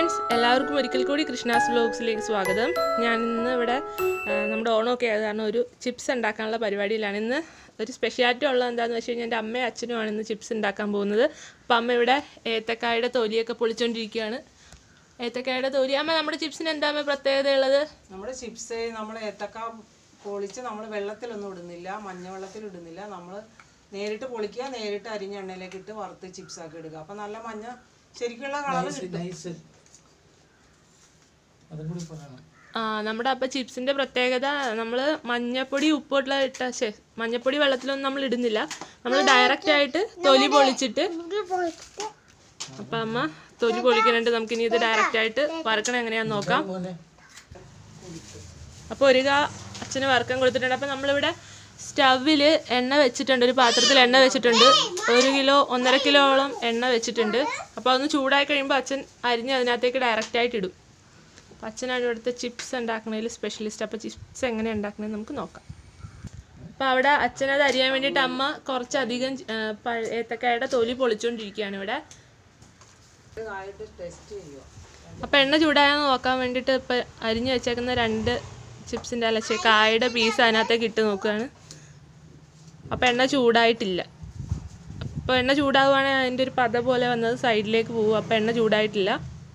Friends എല്ലാവർക്കും ഒരിക്കൽ കൂടി കൃഷ്ണാസ് വ്ലോഗ്സിലേക്ക് സ്വാഗതം ഞാൻ ഇന്ന് ഇവിടെ ആ, നമ്മുടെ ഓണമൊക്കെ ആയത് കാരണം ഒരു ചിപ്സ് ഉണ്ടാക്കാനുള്ള പരിപാടിയിലാണ് ഇന്ന് ഒരു സ്പെഷ്യാലിറ്റി ഉള്ളത് എന്താണെന്ന് വെച്ച് കഴിഞ്ഞാൽ എൻ്റെ അമ്മയും അച്ഛനുമാണ് ഇന്ന് ചിപ്സ് ഉണ്ടാക്കാൻ പോകുന്നത് അപ്പം അമ്മ ഇവിടെ ഏത്തക്കായുടെ തൊലിയൊക്കെ പൊളിച്ചുകൊണ്ടിരിക്കുകയാണ് ഏത്തക്കായുടെ തൊലി അമ്മ നമ്മുടെ ചിപ്സിന് എന്താ അമ്മ പ്രത്യേകത ഉള്ളത് നമ്മുടെ ചിപ്സ് നമ്മൾ ഏത്തക്ക പൊളിച്ച് നമ്മൾ വെള്ളത്തിലൊന്നും ഇടുന്നില്ല മഞ്ഞവെള്ളത്തിൽ ഇടുന്നില്ല നമ്മൾ നേരിട്ട് പൊളിക്കുക നേരിട്ട് അരിഞ്ഞ എണ്ണയിലേക്ക് ഇട്ട് വറുത്ത് ചിപ്സ് ആക്കി എടുക്കുക അപ്പം നല്ല മഞ്ഞ ശരിക്കുള്ള കളർ കിട്ടും അതും കൂടി പറയണം ആ നമ്മുടെ അപ്പം ചിപ്സിൻ്റെ പ്രത്യേകത നമ്മൾ മഞ്ഞപ്പൊടി ഉപ്പിട്ടുള്ള ഇട്ട ശേ മഞ്ഞപ്പൊടി വെള്ളത്തിലൊന്നും നമ്മൾ ഇടുന്നില്ല നമ്മൾ ഡയറക്റ്റ് ആയിട്ട് തൊലി പൊളിച്ചിട്ട് അപ്പം അമ്മ തൊലി പൊളിക്കാനായിട്ട് നമുക്ക് ഇനി ഇത് ഡയറക്റ്റ് ആയിട്ട് വറുക്കണം എങ്ങനെയാന്ന് നോക്കാം പോലെ അപ്പോൾ ഒരു കാ അച്ഛന് വറുക്കാൻ കൊടുത്തിട്ടുണ്ട് അപ്പം നമ്മളിവിടെ സ്റ്റവിൽ എണ്ണ വെച്ചിട്ടുണ്ട് ഒരു പാത്രത്തിൽ എണ്ണ വെച്ചിട്ടുണ്ട് ഒരു കിലോ ഒന്നര കിലോളം എണ്ണ വെച്ചിട്ടുണ്ട് അപ്പോൾ അതൊന്ന് ചൂടായി കഴിയുമ്പോൾ അച്ഛൻ അരിഞ്ഞ് അതിനകത്തേക്ക് ഡയറക്റ്റ് ആയിട്ട് ഇടും അപ്പോൾ അച്ഛനാണ് ഇവിടുത്തെ ചിപ്സ് ഉണ്ടാക്കുന്നതിൽ സ്പെഷ്യലിസ്റ്റ് അപ്പോൾ ചിപ്സ് എങ്ങനെ ഉണ്ടാക്കണമെന്ന് നമുക്ക് നോക്കാം അപ്പോൾ അവിടെ അച്ഛനത് അരിയാൻ വേണ്ടിയിട്ട് അമ്മ കുറച്ചധികം ആ, പഴ- ഏത്തക്കായുടെ തൊലി പൊളിച്ചുകൊണ്ടിരിക്കുകയാണ് ഇവിടെ ആയിട്ട് ടെസ്റ്റ് ചെയ്യുക അപ്പോൾ എണ്ണ ചൂടായെന്ന് നോക്കാൻ വേണ്ടിയിട്ട് ഇപ്പം അരിഞ്ഞു വെച്ചേക്കുന്ന രണ്ട് ചിപ്സിൻ്റെ അല്ല ചെ കായയുടെ പീസ് അതിനകത്തേക്ക് ഇട്ട് നോക്കുകയാണ് അപ്പോൾ എണ്ണ ചൂടായിട്ടില്ല അപ്പോൾ എണ്ണ ചൂടാവുകയാണെങ്കിൽ അതിൻ്റെ ഒരു പത പോലെ വന്നത് സൈഡിലേക്ക് പോകും അപ്പോൾ എണ്ണ ചൂടായിട്ടില്ല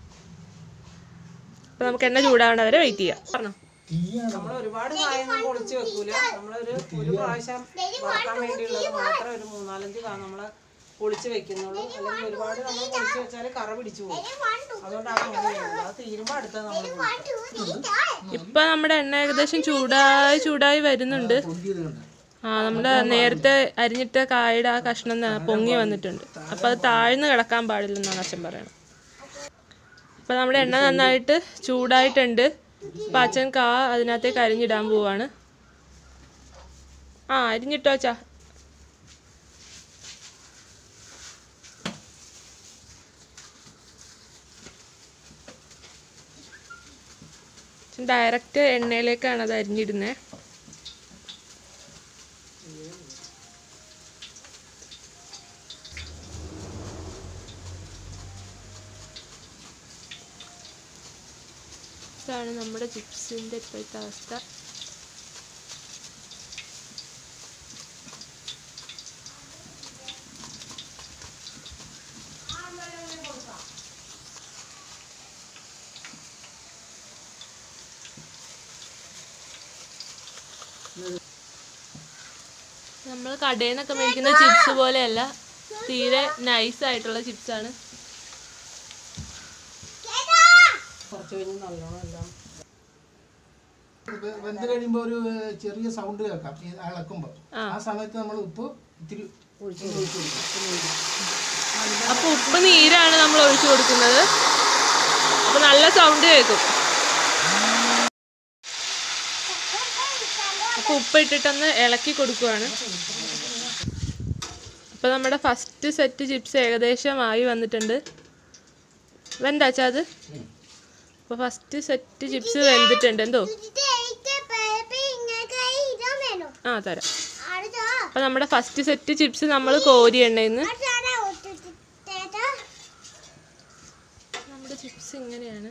അപ്പോൾ നമുക്ക് എണ്ണ ചൂടാവേണ്ട വരെ വെയിറ്റ് ചെയ്യാം പറഞ്ഞോ തീയാണ് നമ്മൾ ഒരുപാട് കായൊന്നും പൊളിച്ച് വെക്കൂല നമ്മളൊരു ഒരു പ്രാവശ്യം വറുക്കാൻ വേണ്ടിയുള്ളത് മാത്രം ഒരു മൂന്നാലഞ്ച് കാ നമ്മൾ പൊളിച്ച് വെക്കുന്നുള്ളൂ അല്ലെങ്കിൽ ഒരുപാട് നമ്മൾ പൊളിച്ച് വെച്ചാൽ കറ പിടിച്ചു പോകും അതുകൊണ്ടാണ് അങ്ങനെ ചെയ്യുന്നത് അത് തീരുമ്പോൾ അടുത്തത് നമ്മൾ പൊളിക്കും ഇപ്പം നമ്മുടെ എണ്ണ ഏകദേശം ചൂടായി ചൂടായി വരുന്നുണ്ട് പൊന്തിയത് കണ്ട ആ നമ്മുടെ നേരത്തെ അരിഞ്ഞിട്ട കായുടെ ആ കഷ്ണം ന- പൊങ്ങി വന്നിട്ടുണ്ട് അപ്പോൾ അത് താഴ്ന്ന് കിടക്കാൻ പാടില്ലെന്നാണ് അച്ഛൻ പറയുന്നത് അപ്പോൾ നമ്മുടെ എണ്ണ നന്നായിട്ട് ചൂടായിട്ടുണ്ട് അപ്പോൾ അച്ഛൻ കാ അതിനകത്തേക്ക് അരിഞ്ഞിടാൻ പോവാണ് ആ അരിഞ്ഞിട്ടോ അച്ഛാ ഡയറക്റ്റ് എണ്ണയിലേക്കാണ് അത് അരിഞ്ഞിടുന്നത് ഇതാണ് നമ്മുടെ ചിപ്സിൻ്റെ ഇപ്പോഴത്തെ അവസ്ഥ നമ്മൾ കടയിൽ നിന്നൊക്കെ മേടിക്കുന്ന ചിപ്സ് പോലെയല്ല തീരെ നൈസ് ആയിട്ടുള്ള ചിപ്സാണ് കുറച്ച് കഴിഞ്ഞ് നല്ലോണം എല്ലാം ഇത് വെന്ത് കഴിയുമ്പോൾ ഒരു ചെറിയ സൗണ്ട് കേൾക്കാം ഈ ഇളക്കുമ്പോൾ ആ സമയത്ത് നമ്മൾ ഉപ്പ് ഇത്തിരി ഒഴിച്ച് കൊടുക്കും അപ്പൊ ഉപ്പ് നീരാണ് നമ്മൾ ഒഴിച്ചു കൊടുക്കുന്നത് അപ്പൊ നല്ല സൗണ്ട് കേൾക്കും അപ്പൊ ഉപ്പ് ഇട്ടിട്ടൊന്ന് ഇളക്കി കൊടുക്കുവാണ് അപ്പൊ നമ്മുടെ ഫസ്റ്റ് സെറ്റ് ചിപ്സ് ഏകദേശം ആയി വന്നിട്ടുണ്ട് വെന്താച്ചാ അത് അപ്പൊ ഫസ്റ്റ് സെറ്റ് ചിപ്സ് വെന്തിട്ടുണ്ട് എന്തോ ആ തരാം അപ്പൊ നമ്മുടെ ഫസ്റ്റ് സെറ്റ് ചിപ്സ് നമ്മൾ കോരി എണ്ണയിന്ന് നമ്മുടെ ചിപ്സ് ഇങ്ങനെയാണ്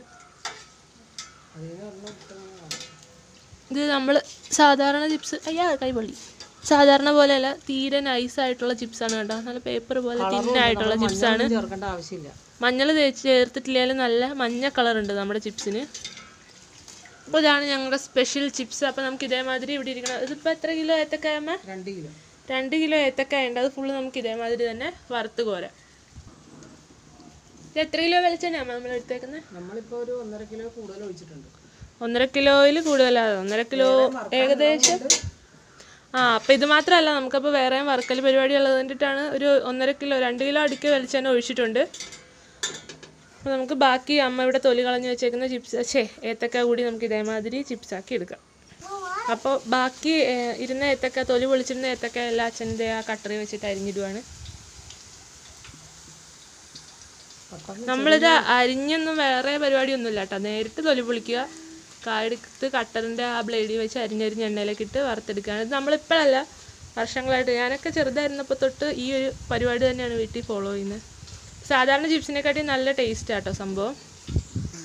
ഇത് നമ്മൾ സാധാരണ ചിപ്സ് അയ്യാ കൈപൊള്ളി സാധാരണ പോലെയല്ല തീരെ നൈസ് ആയിട്ടുള്ള ചിപ്സാണ് കേട്ടോ നല്ല പേപ്പർ പോലെ തിന്നായിട്ടുള്ള ചിപ്സാണ് ചേർക്കേണ്ട ആവശ്യമില്ല മഞ്ഞൾ തേച്ച് ചേർത്തിട്ടില്ലെങ്കിലും നല്ല മഞ്ഞ കളർ ഉണ്ട് നമ്മുടെ ചിപ്സിന് അപ്പോൾ ഇതാണ് ഞങ്ങളുടെ സ്പെഷ്യൽ ചിപ്സ് അപ്പോൾ നമുക്ക് ഇതേമാതിരി ഇവിടെ ഇരിക്കണം ഇതിപ്പോൾ എത്ര കിലോ ഏത്തക്കായമ്മ രണ്ട് കിലോ രണ്ട് കിലോ ഏത്തക്കായ ഉണ്ട് അത് ഫുള്ള് നമുക്ക് ഇതേമാതിരി തന്നെ വറുത്ത് കോരാം ഇത് എത്ര കിലോ വെളിച്ചെണ്ണയാണ് നമ്മൾ എടുത്തേക്കുന്നത് നമ്മളിപ്പോൾ ഒരു ഒന്നര കിലോ കൂടുതൽ ഒഴിച്ചിട്ടുണ്ട് ഒന്നര കിലോയിൽ കൂടുതലാണ് ഒന്നര കിലോ ഏകദേശം ആ അപ്പം ഇത് മാത്രമല്ല നമുക്കപ്പോൾ വേറെയും വറുക്കൽ പരിപാടി ഉള്ളത് കൊണ്ടിട്ടാണ് ഒരു ഒന്നര കിലോ രണ്ട് കിലോ അടുക്ക് വെളിച്ചെണ്ണ ഒഴിച്ചിട്ടുണ്ട് അപ്പോൾ നമുക്ക് ബാക്കി അമ്മ ഇവിടെ തൊലി കളഞ്ഞ് വെച്ചേക്കുന്ന ചിപ്സ് ഛേ ഏത്തക്ക കൂടി നമുക്ക് ഇതേമാതിരി ചിപ്സ് ആക്കി എടുക്കാം അപ്പോൾ ബാക്കി ഏഹ്, ഇരുന്ന ഏത്തക്ക തൊലി പൊളിച്ചിരുന്ന ഏത്തക്ക എല്ലാ അച്ഛൻ്റെ ആ കട്ടറി വെച്ചിട്ട് അരിഞ്ഞിടുവാണ് നമ്മളിത് അരിഞ്ഞൊന്നും വേറെ പരിപാടിയൊന്നുമില്ല കേട്ടോ നേരിട്ട് തൊലി പൊളിക്കുക കായെടുത്ത് കട്ടറിൻ്റെ ആ ബ്ലേഡിൽ വെച്ച് അരിഞ്ഞരിഞ്ഞ് എണ്ണയിലേക്ക് ഇട്ട് വറുത്തെടുക്കുകയാണ് ഇത് നമ്മളിപ്പോഴല്ല വർഷങ്ങളായിട്ട് ഞാനൊക്കെ ചെറുതായിരുന്നപ്പോൾ തൊട്ട് ഈ ഒരു പരിപാടി തന്നെയാണ് വീട്ടിൽ ഫോളോ ചെയ്യുന്നത് സാധാരണ ചിപ്സിനെക്കാട്ടി നല്ല ടേസ്റ്റ് ആട്ടോ സംഭവം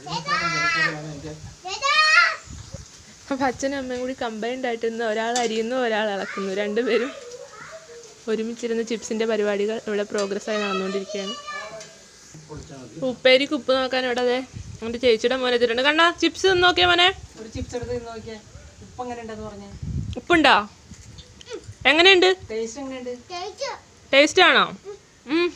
അതിനേക്കാളും വിലക്കുറവാണ് എൻ്റെ അപ്പം അച്ഛനും അമ്മയും കൂടി കമ്പൈൻഡ് ആയിട്ട് ഇന്ന് ഒരാൾ അരിയുന്നു ഒരാൾ ഇളക്കുന്നു രണ്ടുപേരും ഒരുമിച്ചിരുന്ന് ചിപ്സിൻ്റെ പരിപാടികൾ ഇവിടെ പ്രോഗ്രസ് ആയി നടന്നുകൊണ്ടിരിക്കുകയാണ് പൊളിച്ചാൽ മതി അപ്പൊ ഉപ്പേരിക്ക് ഉപ്പ് നോക്കാൻ ഇവിടെ അതെ എൻ്റെ ചേച്ചിയുടെ മോനെ എത്തിയിട്ടുണ്ട് കണ്ണാ ചിപ്സ് ഒന്ന് നോക്കിയാ മോനെ ഒരു ചിപ്സ് എടുത്ത് തിന്ന് നോക്കിയേ ഉപ്പ് എങ്ങനെ ഉണ്ടെന്ന് പറഞ്ഞേ ഉപ്പുണ്ടോ എങ്ങനെയുണ്ട് ടേസ്റ്റ് എങ്ങനെയുണ്ട് ടേസ്റ്റ് ആണോ ഉം.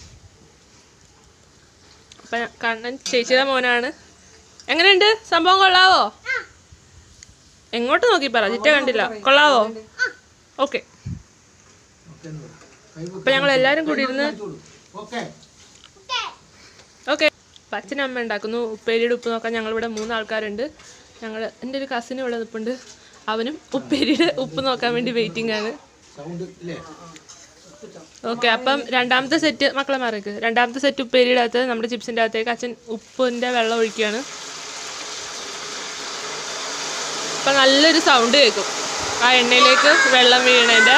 അപ്പൊ കണ്ണൻ ചേച്ചിയുടെ മോനാണ് എങ്ങനെയുണ്ട് സംഭവം കൊള്ളാവോ എങ്ങോട്ട് നോക്കി പറ ചിറ്റ കണ്ടില്ല കൊള്ളാവോ ഓക്കെ ഓക്കെ എന്ന് പറയും. കൈ അപ്പൊ ഞങ്ങൾ എല്ലാരും കൂടി ഇരുന്ന് വെച്ചോളൂ. ഓക്കെ ഓക്കെ അച്ഛനും അമ്മ ഉണ്ടാക്കുന്നു ഉപ്പേരിയുടെ ഉപ്പ് നോക്കാൻ ഞങ്ങളിവിടെ മൂന്ന് ആൾക്കാരുണ്ട് ഞങ്ങൾ എൻ്റെ ഒരു കസിന് ഇവിടെ നിൽപ്പുണ്ട് അവനും ഉപ്പേരിയുടെ ഉപ്പ് നോക്കാൻ വേണ്ടി വെയിറ്റിംഗ് ആണ് സൗണ്ട് ഇല്ലേ ഓക്കെ അപ്പം രണ്ടാമത്തെ സെറ്റ് മക്കളെ മാറിക്ക് രണ്ടാമത്തെ സെറ്റ് ഉപ്പേരിയുടെ അകത്ത് നമ്മുടെ ചിപ്സിൻ്റെ അകത്തേക്ക് അച്ഛൻ ഉപ്പിൻ്റെ വെള്ളം ഒഴിക്കുകയാണ് അപ്പം നല്ലൊരു സൗണ്ട് കേൾക്കും ആ എണ്ണയിലേക്ക് വെള്ളം വീണതിൻ്റെ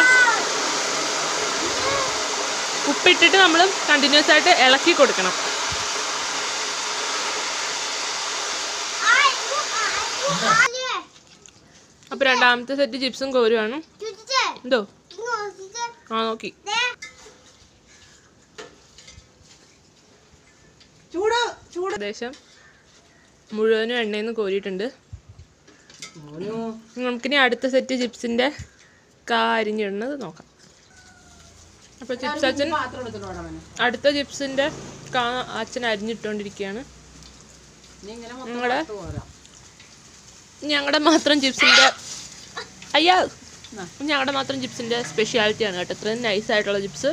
ഉപ്പിട്ടിട്ട് നമ്മൾ കണ്ടിന്യൂസ് ആയിട്ട് ഇളക്കി കൊടുക്കണം അപ്പോൾ രണ്ടാമത്തെ സെറ്റ് ചിപ്സും കോരുവാണ് എന്തോ ആ നോക്കി ചൂട് ചൂട് ഏകദേശം മുഴുവനും എണ്ണയിൽ നിന്ന് കോരിയിട്ടുണ്ട് മോനു നമുക്കിനി അടുത്ത സെറ്റ് ചിപ്സിൻ്റെ കാ അരിഞ്ഞിടുന്നത് നോക്കാം അപ്പോൾ ചിപ്സ് അച്ഛൻ പാത്രം എടുത്തിട്ട് വേണം അവന് അടുത്ത ചിപ്സിൻ്റെ കാ അച്ഛൻ അരിഞ്ഞിട്ടുകൊണ്ടിരിക്കുകയാണ് ഇനി ഇങ്ങനെ മൊത്തം നിങ്ങളുടെ ഇട്ട് പോരാം ഞങ്ങളുടെ മാത്രം ചിപ്സിൻ്റെ അയ്യാ ആ. ഞങ്ങളുടെ മാത്രം ചിപ്സിൻ്റെ സ്പെഷ്യാലിറ്റിയാണ് കേട്ടോ ഇത്രയും നൈസ് ആയിട്ടുള്ള ചിപ്സ്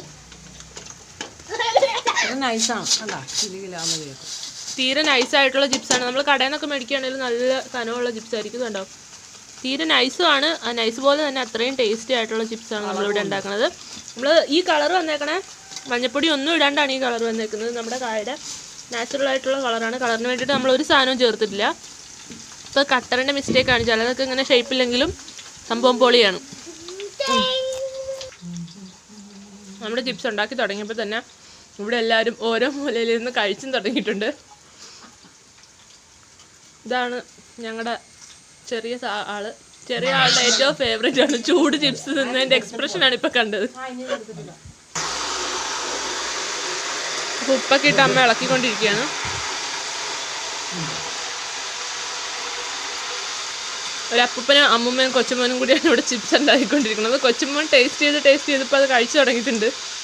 അത് നൈസാണ് അല്ല കിലി കിലാന്ന് കേൾക്കും തീരെ നൈസ് ആയിട്ടുള്ള ചിപ്സാണ് നമ്മൾ കടയിൽ നിന്നൊക്കെ മേടിക്കുകയാണെങ്കിൽ നല്ല കനമുള്ള ചിപ്സ് ആയിരിക്കും കണ്ടോ തീരെ നൈസുമാണ് ആ നൈസ് പോലെ തന്നെ അത്രയും ടേസ്റ്റി ആയിട്ടുള്ള ചിപ്സാണ് നമ്മളിവിടെ ഉണ്ടാക്കുന്നത് നമ്മൾ ഈ കളർ വന്നേക്കണേ മഞ്ഞപ്പൊടി ഒന്നും ഇടാണ്ടാണ് ഈ കളർ വന്നേക്കുന്നത് നമ്മുടെ കായയുടെ നാച്ചുറൽ ആയിട്ടുള്ള കളറാണ് കളറിന് വേണ്ടിയിട്ട് നമ്മൾ ഒരു സാധനവും ചേർത്തിട്ടില്ല ഇപ്പോൾ കട്ടറിൻ്റെ മിസ്റ്റേക്കാണ് ചിലതൊക്കെ ഇങ്ങനെ ഷേപ്പില്ലെങ്കിലും സംഭവം പൊളിയാണ് നമ്മുടെ ചിപ്സ് ഉണ്ടാക്കി തുടങ്ങിയപ്പോൾ തന്നെ ഇവിടെ എല്ലാവരും ഓരോ മൂലയിലിരുന്ന് കഴിച്ചും തുടങ്ങിയിട്ടുണ്ട് ഇതാണ് ഞങ്ങളുടെ ചെറിയ സാ- ആള് ചെറിയ ആളുടെ ഏറ്റവും ഫേവറേറ്റ് ആണ് ചൂട് ചിപ്സ് തിന്നതിന്റെ എക്സ്പ്രഷൻ ആണ് ഇപ്പൊ കണ്ടത് ആ ഇനി എടുത്തിട്ടില്ല അപ്പൊ ഉപ്പൊക്കെ ഇട്ട് അമ്മ ഇളക്കിക്കൊണ്ടിരിക്കുകയാണ് ഒരു അപ്പൂപ്പനും അമ്മൂമ്മയും കൊച്ചുമോനും കൂടിയാണ് ഇവിടെ ചിപ്സ് ഉണ്ടാക്കിക്കൊണ്ടിരിക്കുന്നത് കൊച്ചുമോൻ ടേസ്റ്റ് ചെയ്ത് ടേസ്റ്റ് ചെയ്തപ്പോൾ അത് കഴിച്ചു തുടങ്ങിയിട്ടുണ്ട്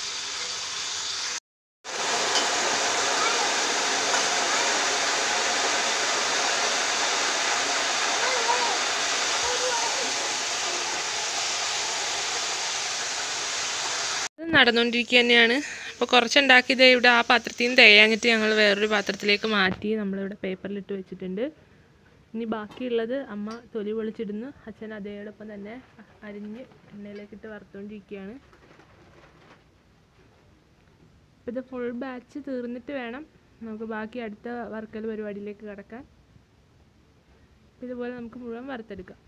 ഇത് നടന്നുകൊണ്ടിരിക്കുക തന്നെയാണ് അപ്പോൾ കുറച്ചുണ്ടാക്കിയത് ഇവിടെ ആ പാത്രത്തിൽ നിന്ന് തേയാഞ്ഞിട്ട് ഞങ്ങൾ വേറൊരു പാത്രത്തിലേക്ക് മാറ്റി നമ്മളിവിടെ പേപ്പറിലിട്ട് വെച്ചിട്ടുണ്ട് ഇനി ബാക്കിയുള്ളത് അമ്മ തൊലി പൊളിച്ചിടുന്നു അച്ഛൻ അതേയോടൊപ്പം തന്നെ അരിഞ്ഞ് എണ്ണയിലേക്കിട്ട് വറുത്തുകൊണ്ടിരിക്കുകയാണ് അപ്പോൾ ഇത് ഫുൾ ബാച്ച് തീർന്നിട്ട് വേണം നമുക്ക് ബാക്കി അടുത്ത വറുക്കൽ പരിപാടിയിലേക്ക് കിടക്കാൻ അപ്പോൾ ഇതുപോലെ നമുക്ക് മുഴുവൻ വറുത്തെടുക്കാം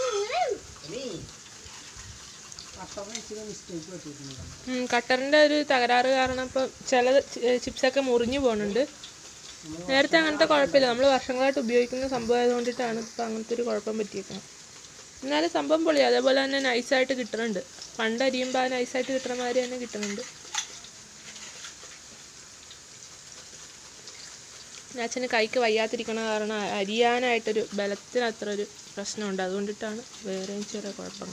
കട്ടറിന് ഇച്ചിരി മിസ്റ്റേക്ക് പറ്റിയിട്ടുണ്ട് ഉം, കട്ടറിന്റെ ഒരു തകരാറ് കാരണം ഇപ്പം ചില ചിപ്സൊക്കെ മുറിഞ്ഞു പോകുന്നുണ്ട് നേരത്തെ അങ്ങനത്തെ കുഴപ്പമില്ല നമ്മൾ വർഷങ്ങളായിട്ട് ഉപയോഗിക്കുന്ന സംഭവം ആയതുകൊണ്ടിട്ടാണ് ഇപ്പം അങ്ങനത്തെ ഒരു കുഴപ്പം പറ്റിയേക്കുന്നത് എന്നാലും സംഭവം പൊളി അതേപോലെ തന്നെ നൈസായിട്ട് കിട്ടുന്നുണ്ട് പണ്ട് അരിയുമ്പോൾ ആ നൈസായിട്ട് കിട്ടുന്ന മാതിരി തന്നെ കിട്ടുന്നുണ്ട് പിന്നെ അച്ഛന് കൈക്ക് വയ്യാതിരിക്കണ കാരണം അരിയാനായിട്ടൊരു ബലത്തിന് അത്ര ഒരു പ്രശ്നമുണ്ട് അതുകൊണ്ടിട്ടാണ് വേറെയും ചെറിയ കുഴപ്പങ്ങൾ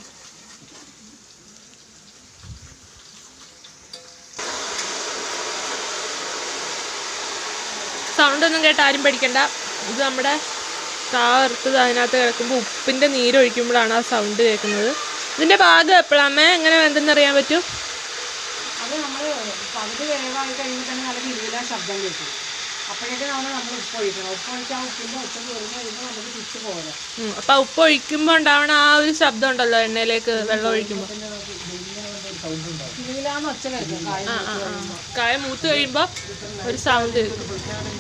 സൗണ്ട് ഒന്നും കേട്ട് ആരും പേടിക്കണ്ട ഇത് നമ്മുടെ കാ വറുത്തത് അതിനകത്ത് കിടക്കുമ്പോൾ ഉപ്പിൻ്റെ നീരൊഴിക്കുമ്പോഴാണ് ആ സൗണ്ട് കേൾക്കുന്നത് ഇതിൻ്റെ ഭാഗം എപ്പോഴാമേ എങ്ങനെ എന്തെന്നറിയാൻ പറ്റും അത് നമ്മൾ പകുതി വേവായി കഴിയുമ്പോൾ തന്നെ നല്ല കിലുകിലാ ശബ്ദം കേൾക്കും അപ്പോഴേക്കും നമ്മൾ നമ്മൾ ഉപ്പ് ഒഴിക്കണം ഉപ്പ് ഒഴിച്ചാൽ ആ ഉപ്പിൻ്റെ ഒച്ച തീർന്നു കഴിയുമ്പോൾ നമുക്ക് തിരിച്ച് പോരാം ഉം, അപ്പൊ ആ ഉപ്പ് ഒഴിക്കുമ്പോൾ ഉണ്ടാവണ ആ ഒരു ശബ്ദം ഉണ്ടല്ലോ എണ്ണയിലേക്ക് വെള്ളം ഒഴിക്കുമ്പോൾ കിലുകിലാന്ന് ഒച്ച കേൾക്കും കായം ആ ആ ആ കായ മൂത്ത് കഴിയുമ്പോൾ ഒരു സൗണ്ട് കേൾക്കും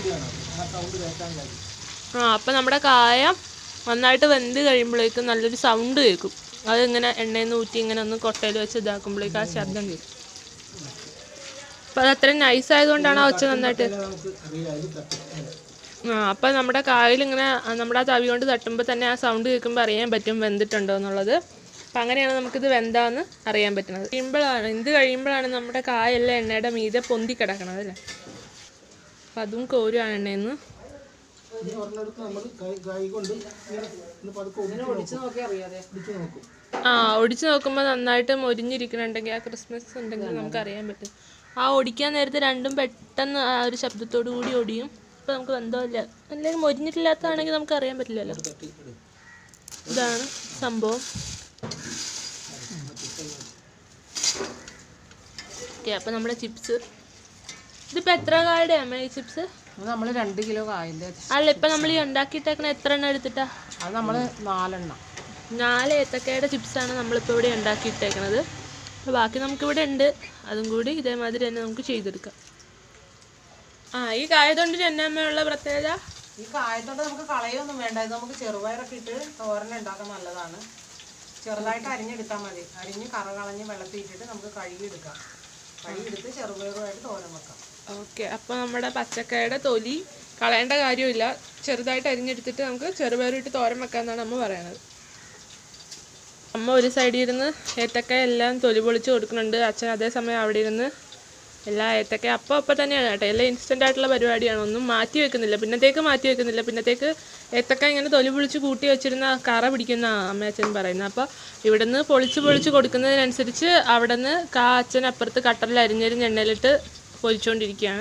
ആ അപ്പം നമ്മുടെ കായ നന്നായിട്ട് വെന്ത് കഴിയുമ്പോഴേക്കും നല്ലൊരു സൗണ്ട് കേൾക്കും അതിങ്ങനെ എണ്ണയിൽ നിന്ന് ഊറ്റി ഇങ്ങനെ ഒന്ന് കൊട്ടയിൽ വെച്ച് ഇതാക്കുമ്പോഴേക്കും ആ ശബ്ദം കേൾക്കും അപ്പം അത് അത്രയും നൈസ് ആയതുകൊണ്ടാണ് ആ ഒച്ച നന്നായിട്ട് നമുക്ക് അറിയില്ല അതിൽ തട്ടും ആ അപ്പം നമ്മുടെ കായിൽ ഇങ്ങനെ ആ, നമ്മുടെ ആ തവി കൊണ്ട് തട്ടുമ്പോൾ തന്നെ ആ സൗണ്ട് കേൾക്കുമ്പോൾ അറിയാൻ പറ്റും വെന്തിട്ടുണ്ടോ എന്നുള്ളത് അപ്പം അങ്ങനെയാണ് നമുക്കിത് വെന്താന്ന് അറിയാൻ പറ്റുന്നത് കഴിയുമ്പോഴാണ് ഇത് കഴിയുമ്പോഴാണ് നമ്മുടെ കായെല്ലാം എണ്ണയുടെ മീതെ പൊന്തി കിടക്കണത് അല്ലേ അപ്പം അതും കോരുവാണ് എണ്ണയെന്ന് ഇനി ഒരെണ്ണെടുത്ത് നമ്മൾ കൈ കൈ കൊണ്ട് ഇങ്ങനെ ഒന്ന് പതുക്കെ ഒന്നിച്ച് ഒഴിച്ച് നോക്കി അറിയാതെ ഒടിച്ച് നോക്കും ആ ഒടിച്ച് നോക്കുമ്പോൾ നന്നായിട്ട് മൊരിഞ്ഞിരിക്കണുണ്ടെങ്കിൽ ആ ക്രിസ്മസ് ഉണ്ടെങ്കിൽ നമുക്ക് അറിയാൻ പറ്റും ആ ഒടിക്കാൻ നേരത്തെ രണ്ടും പെട്ടെന്ന് ആ ഒരു ശബ്ദത്തോടു കൂടി ഒടിയും അപ്പോൾ നമുക്ക് ബന്ധമില്ല അല്ലെങ്കിൽ മൊരിഞ്ഞിട്ടില്ലാത്തതാണെങ്കിൽ നമുക്ക് അറിയാൻ പറ്റില്ലല്ലോ തട്ടി ഇടും ഇതാണ് സംഭവം ഓക്കെ അപ്പം നമ്മുടെ ചിപ്സ് ഇതിപ്പോൾ എത്ര കായുടെ അമ്മ ഈ ചിപ്സ് നമ്മൾ രണ്ട് കിലോ കായൻ്റെ അല്ല ഇപ്പം നമ്മൾ ഈ ഉണ്ടാക്കിയിട്ടേക്കണ എത്ര എണ്ണം എടുത്തിട്ടാ അത് നമ്മൾ നാലെണ്ണം നാല് ഏത്തക്കയുടെ ചിപ്സാണ് നമ്മളിപ്പോൾ ഇവിടെ ഉണ്ടാക്കിയിട്ടേക്കണത് അപ്പോൾ ബാക്കി നമുക്കിവിടെ ഉണ്ട് അതും കൂടി ഇതേമാതിരി തന്നെ നമുക്ക് ചെയ്തെടുക്കാം ആ ഈ കായതൊണ്ടിന് എന്നെ അമ്മയുള്ള പ്രത്യേകത ഈ കായത്തോണ്ട് നമുക്ക് കളയൊന്നും വേണ്ട ഇത് നമുക്ക് ചെറുപയറൊക്കെ ഇട്ട് തോരൻ ഉണ്ടാക്കാൻ നല്ലതാണ് ചെറുതായിട്ട് അരിഞ്ഞെടുത്താൽ മതി അരിഞ്ഞ് കറ കളഞ്ഞ് വെള്ളത്തിൽ ഇട്ടിട്ട് നമുക്ക് കഴുകിയെടുക്കാം കഴുകിയെടുത്ത് ചെറുപയറുമായിട്ട് തോരൻ വെക്കാം ഓക്കെ അപ്പോൾ നമ്മുടെ പച്ചക്കായുടെ തൊലി കളയേണ്ട കാര്യമില്ല ചെറുതായിട്ട് അരിഞ്ഞെടുത്തിട്ട് നമുക്ക് ചെറുപയറിട്ട് തോരൻ വെക്കാമെന്നാണ് അമ്മ പറയണത് അമ്മ ഒരു സൈഡിൽ ഇരുന്ന് ഏത്തക്ക എല്ലാം തൊലി പൊളിച്ച് കൊടുക്കുന്നുണ്ട് അച്ഛൻ അതേസമയം അവിടെ ഇരുന്ന് എല്ലാ ഏത്തക്ക അപ്പം അപ്പം തന്നെയാണ് കേട്ടോ എല്ലാം ഇൻസ്റ്റൻ്റ് ആയിട്ടുള്ള പരിപാടിയാണ് ഒന്നും മാറ്റി വെക്കുന്നില്ല പിന്നത്തേക്ക് മാറ്റി വെക്കുന്നില്ല പിന്നത്തേക്ക് ഏത്തക്ക ഇങ്ങനെ തൊലി പൊളിച്ച് കൂട്ടി വെച്ചിരുന്ന കറ പിടിക്കുന്ന അമ്മ അച്ഛൻ പറയുന്നത് അപ്പോൾ ഇവിടുന്ന് പൊളിച്ച് പൊളിച്ച് കൊടുക്കുന്നതിനനുസരിച്ച് അവിടുന്ന് കാ അച്ഛൻ അപ്പുറത്ത് കട്ടറിൽ അരിഞ്ഞരിഞ്ഞ് എണ്ണയിലിട്ട് പൊരിച്ചുകൊണ്ടിരിക്കുകയാണ്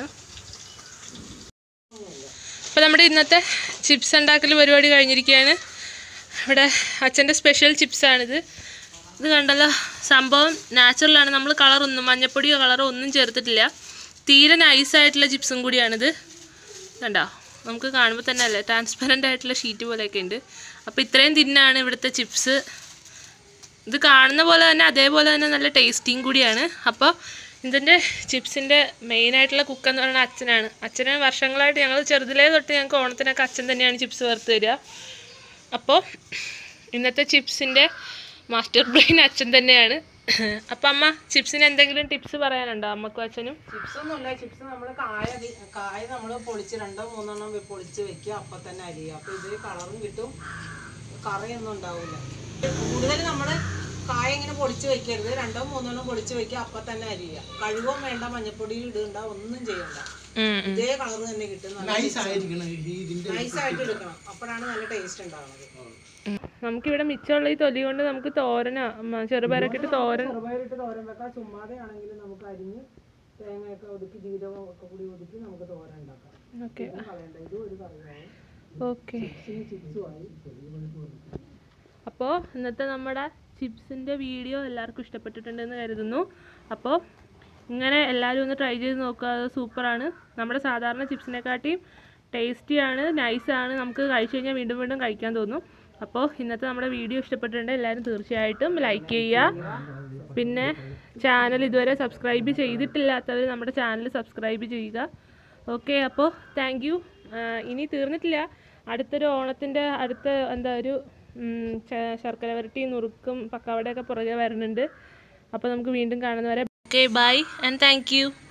അപ്പോൾ നമ്മുടെ ഇന്നത്തെ ചിപ്സ് ഉണ്ടാക്കൽ പരിപാടി കഴിഞ്ഞിരിക്കുകയാണ് ഇവിടെ അച്ഛൻ്റെ സ്പെഷ്യൽ ചിപ്സാണിത് ഇത് കണ്ടല്ലോ സംഭവം നാച്ചുറലാണ് നമ്മൾ കളറൊന്നും മഞ്ഞപ്പൊടിയോ കളറോ ഒന്നും ചേർത്തിട്ടില്ല തീരെ നൈസായിട്ടുള്ള ചിപ്സും കൂടിയാണിത് കണ്ടോ നമുക്ക് കാണുമ്പോൾ തന്നെ അല്ലേ ട്രാൻസ്പെറൻ്റ് ആയിട്ടുള്ള ഷീറ്റ് പോലെയൊക്കെ ഉണ്ട് അപ്പോൾ ഇത്രയും തിന്നാണ് ഇവിടുത്തെ ചിപ്സ് ഇത് കാണുന്ന പോലെ തന്നെ അതേപോലെ തന്നെ നല്ല ടേസ്റ്റിയും കൂടിയാണ് അപ്പോൾ ഇതിൻ്റെ ചിപ്സിൻ്റെ മെയിനായിട്ടുള്ള കുക്ക് എന്ന് പറയുന്നത് അച്ഛനാണ് അച്ഛന് വർഷങ്ങളായിട്ട് ഞങ്ങൾ ചെറുതിലേ തൊട്ട് ഞങ്ങൾക്ക് ഓണത്തിനൊക്കെ അച്ഛൻ തന്നെയാണ് ചിപ്സ് വറുത്ത് തരിക അപ്പോൾ ഇന്നത്തെ ചിപ്സിൻ്റെ മാസ്റ്റർ ബ്രെയിൻ അച്ഛൻ തന്നെയാണ് അപ്പം അമ്മ ചിപ്സിന് എന്തെങ്കിലും ടിപ്സ് പറയാനുണ്ടോ അമ്മക്കും അച്ഛനും ചിപ്സ് ഒന്നുമില്ല ചിപ്സ് നമ്മൾ കായ അതി- കായ നമ്മൾ പൊളിച്ച് രണ്ടോ മൂന്നെണ്ണം വെ- പൊളിച്ച് വെക്കുക അപ്പം തന്നെ അരിയുക അപ്പോൾ ഇതിൽ കളറും കിട്ടും കറിയൊന്നും ഉണ്ടാവില്ല കൂടുതൽ നമ്മൾ കായ ഇങ്ങനെ പൊളിച്ച് വെക്കരുത് രണ്ടോ മൂന്നെണ്ണം പൊളിച്ച് വെക്കുക അപ്പം തന്നെ അരിയുക കഴുകും വേണ്ട മഞ്ഞപ്പൊടിയിൽ ഇടണ്ട ഒന്നും ചെയ്യണ്ട ഇതേ കളർ തന്നെ കിട്ടും നല്ല നൈസ് ആയിരിക്കണം ഈ ഇതിന്റെ നൈസായിട്ട് എടുക്കണം അപ്പോഴാണ് നല്ല ടേസ്റ്റ് ഉണ്ടാവുന്നത് നമുക്കിവിടെ മിച്ചമുള്ള ഈ തൊലി കൊണ്ട് നമുക്ക് തോരനോ മ, ചെറുപയറൊക്കെ ഇട്ട് തോരൻ ചെറുപയറിട്ട് തോരൻ വെക്കാം ചുമ്മാതെ ആണെങ്കിൽ നമുക്ക് അരിഞ്ഞ് തേങ്ങയൊക്കെ ഒതുക്കി ജീരകം ഒക്കെ കൂടി ഒതുക്കി നമുക്ക് തോരൻ ഉണ്ടാക്കാം ഓക്കെ കളയണ്ട ഇതും ഒരു കറിയാവും ഓക്കെ ചിപ്സുമായി അപ്പോൾ ഇന്നത്തെ നമ്മുടെ ചിപ്സിൻ്റെ വീഡിയോ എല്ലാവർക്കും ഇഷ്ടപ്പെട്ടിട്ടുണ്ടെന്ന് കരുതുന്നു അപ്പോൾ ഇങ്ങനെ എല്ലാവരും ഒന്ന് ട്രൈ ചെയ്ത് നോക്കുക അത് സൂപ്പറാണ് നമ്മുടെ സാധാരണ ചിപ്സിനെക്കാട്ടിയും ടേസ്റ്റിയാണ് നൈസാണ് നമുക്ക് കഴിച്ചു കഴിഞ്ഞാൽ വീണ്ടും വീണ്ടും കഴിക്കാൻ തോന്നും അപ്പോൾ ഇന്നത്തെ നമ്മുടെ വീഡിയോ ഇഷ്ടപ്പെട്ടിട്ടുണ്ടെങ്കിൽ എല്ലാവരും തീർച്ചയായിട്ടും ലൈക്ക് ചെയ്യുക പിന്നെ ചാനൽ ഇതുവരെ സബ്സ്ക്രൈബ് ചെയ്തിട്ടില്ലാത്തവർ നമ്മുടെ ചാനൽ സബ്സ്ക്രൈബ് ചെയ്യുക ഓക്കെ അപ്പോൾ താങ്ക് യു ഇനി തീർന്നിട്ടില്ല അടുത്തൊരു ഓണത്തിൻ്റെ അടുത്ത എന്താ ഒരു ഉം, ച- ശർക്കര വരട്ടി നുറുക്കും പക്കാവടയൊക്കെ പുറകെ വരുന്നുണ്ട് അപ്പോൾ നമുക്ക് വീണ്ടും കാണുന്നവരെ okay bye and thank U